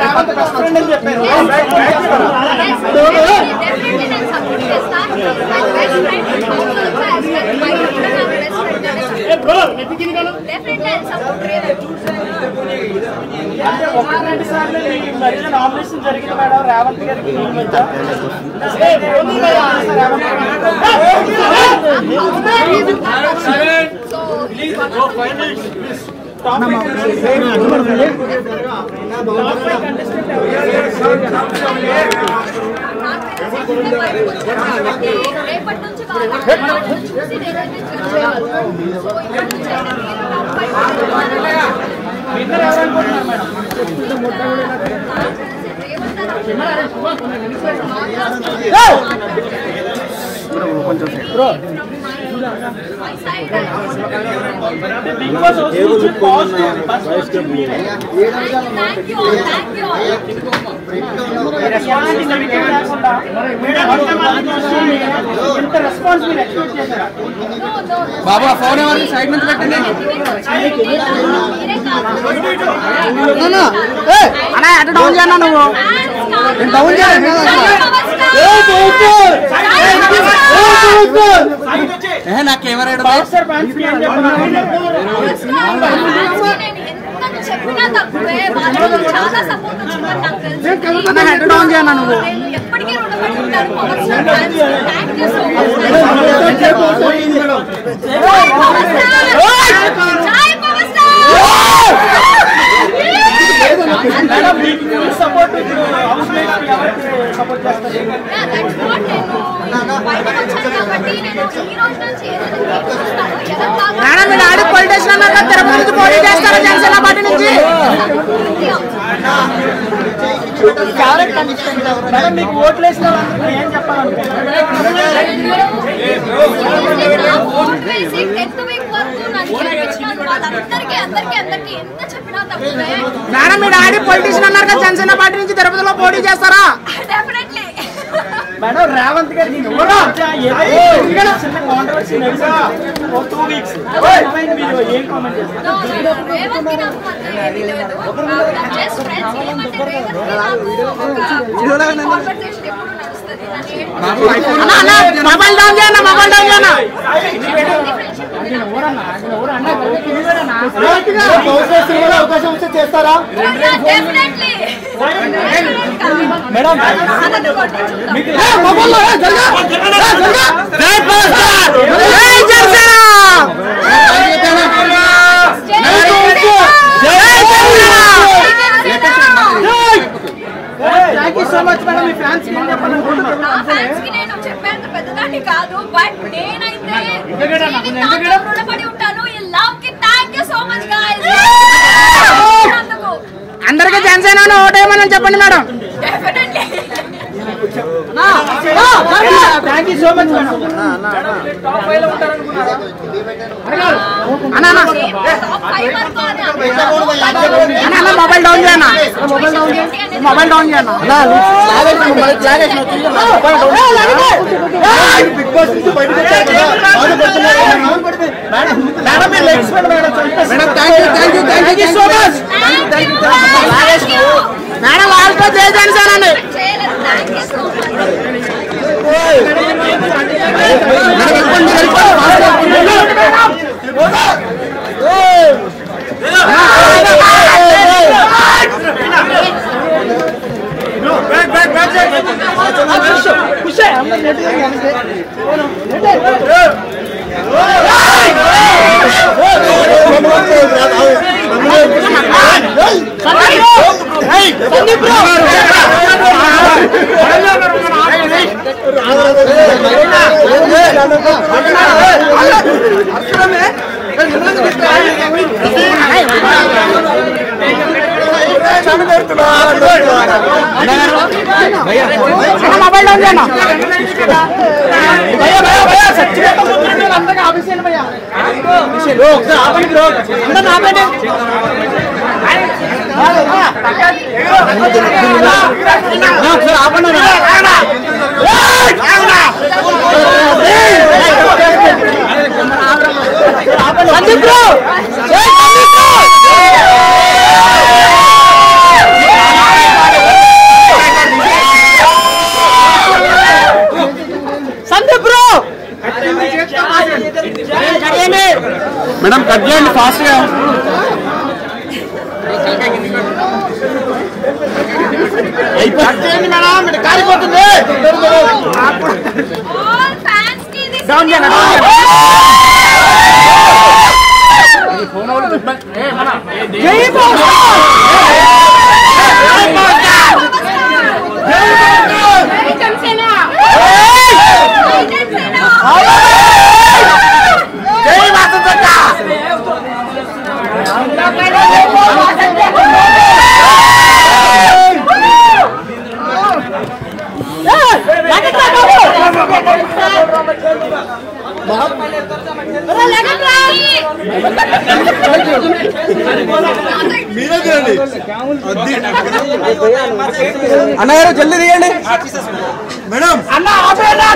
Revanth best friend అని చెప్పారు definitely నేను సపోర్ట్ చేస్తా బెస్ట్ ఫ్రెండ్ డెఫినెట్లీ నేను సపోర్ట్ అంటే ఒకటి రెండు సార్లు ఈ మధ్య నామినేషన్ జరిగింది మేడం రేవంత్ గారికి ఈ మధ్య ఏ, పోనీ మేడం, రేవంత్ రేపటి నుంచి వాళ్ళ చూసి నేనైతే judge చేయాలి. సో ఇప్పటి నుంచి అయితే మీరు top five అనుకుంటున్నారా? విన్నర్ ఎవరు అనుకుంటున్నారు మేడం బిగ్ బాస్ వస్తుంది పాజిటివ్ పాజిటివ్ రెస్పాన్స్ లేకుండా కొంతమంది చూసి ఇంత రెస్పాన్స్ మీరు ఎక్స్పెక్ట్ చేశారా బాబు ఆ ఫోన్ ఎవరిది సైడ్ నుంచి పెట్టండి అన్నా ఎట డౌన్ చేయన్నా నువ్వు డౌన్ ఏ నా కెమెరా ఏడు పవర్ స్టార్ ఫ్యాన్స్ కి ఏం చెప్పాలి చెప్పినా తక్కువే వాళ్ళకి చాలా సపోర్ట్ వచ్చిందని నాకు తెలుసు అన్న, head down చేయన్నా నువ్వు. నేను ఎప్పటికీ రుణపడి ఉంటాను power star fans thank you so much జై పవర్ స్టార్ జై పవర్ స్టార్ మేడం మీకు సపోర్ట్ హౌస్ మేట్స్ ఎవరికి సపోర్ట్ చేస్తారు Yeah, that's what నేను బయటకు వచ్చాను కాబట్టి నేను ఈ రోజు నుంచి ఏదైనా మీకు చూస్తాను ఎవరు బాగా మేడం మీరు ఆడి పొలిటీషియన్ అన్నారు కదా తిరుపతి నుంచి పోటీ చేస్తారా జనసేన పార్టీ నుంచి మేడం మీకు ఓట్లు వేసిన వాళ్ళందరికీ ఏం చెప్పాలనుకుంటున్నారు వేసి టెన్త్ వీక్ వరకు నన్ను గెలిపించిన వాళ్ళందరికీ అందరికీ అందరికీ ఎంత చెప్పినా తక్కువే మేడం మీరు ఆడి పొలిటీషియన్ అన్నారు కదా జనసేన పార్టీ నుంచి తిరుపతిలో పోటీ చేస్తారా డెఫినెట్లీ మేడం రేవంత్ గారికి ఎవరో చిన్న కాంట్రవర్సీ ఓ టూ వీక్స్ మీరు ఏం కామెంట్ చేస్తారు రేవంత్ కి నాకు మధ్య ఏమీ లేదు జస్ట్ ఫ్రెండ్స్ ఏమంటే రేవంత్ కి నాకు ఒక కాన్వర్సేషన్ ఎప్పుడు నడుస్తుంది నన్ను ఏం- బాబు ఐఫోన్ అన్న అన్న మొబైల్ డౌన్ చేయన్న మొబైల్ డౌన్ చేయన్న అవకాశం వస్తే చేస్తారా డెఫినెట్లీ మేడం మొబైల్ జై పవర్ స్టార్ జై Janasena thank you so much madam మీ ఫ్యాన్స్ ఏం చెప్పాలనుకుంటున్నారు నా ఫ్యాన్స్ కి నేను చెప్పేంత పెద్దదాన్ని కాదు బట్ నేనైతే జీవితాంతం రుణపడి ఉంటాను ఈ లవ్ కి thank you so much guys అందరికి జనసేన ఓటేయమని చెప్పండి madam definitely thank you so much madam అన్న అన్న టాప్ ఫైవ్ వరకు అది అన్న అన్న మొబైల్ డౌన్ చేయన్న మొబైల్ డౌన్ చేయన్న బిగ్ బాస్ నుంచి బయటకు మేడం మేడం మీరు legs madam madam madam thank you thank you thank you so much thank you madam వాళ్ళతో జై జనసేన అండి చేయలేదు thank you so much madam వెళ్ళిపోండి వెళ్ళిపోండి అన్న మొబైల్ డౌన్ చేయన్న భయ్యా భయ్యా భయ్యా సచ్చిపోతా ముందు అందరికీ ఆఫీస్ భయ్యా బ్రో ఒకసారి ఆపండి బ్రో అందరిని ఆపండి ఒకసారి ఆపండి సందీప్ బ్రో జై సందీప్ బ్రో అయిపోయింది మేడం ఇక్కడ కారిపోతుంది ఆల్ ఫ్యాన్స్ కి ఇది డౌన్ చేయండి జై జనసేన జనసేన జై వాసంతక్క అన్నగారు జల్దీ తీయండి అన్న ఆపేనా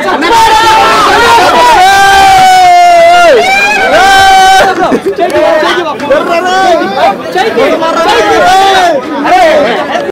చెయ్యి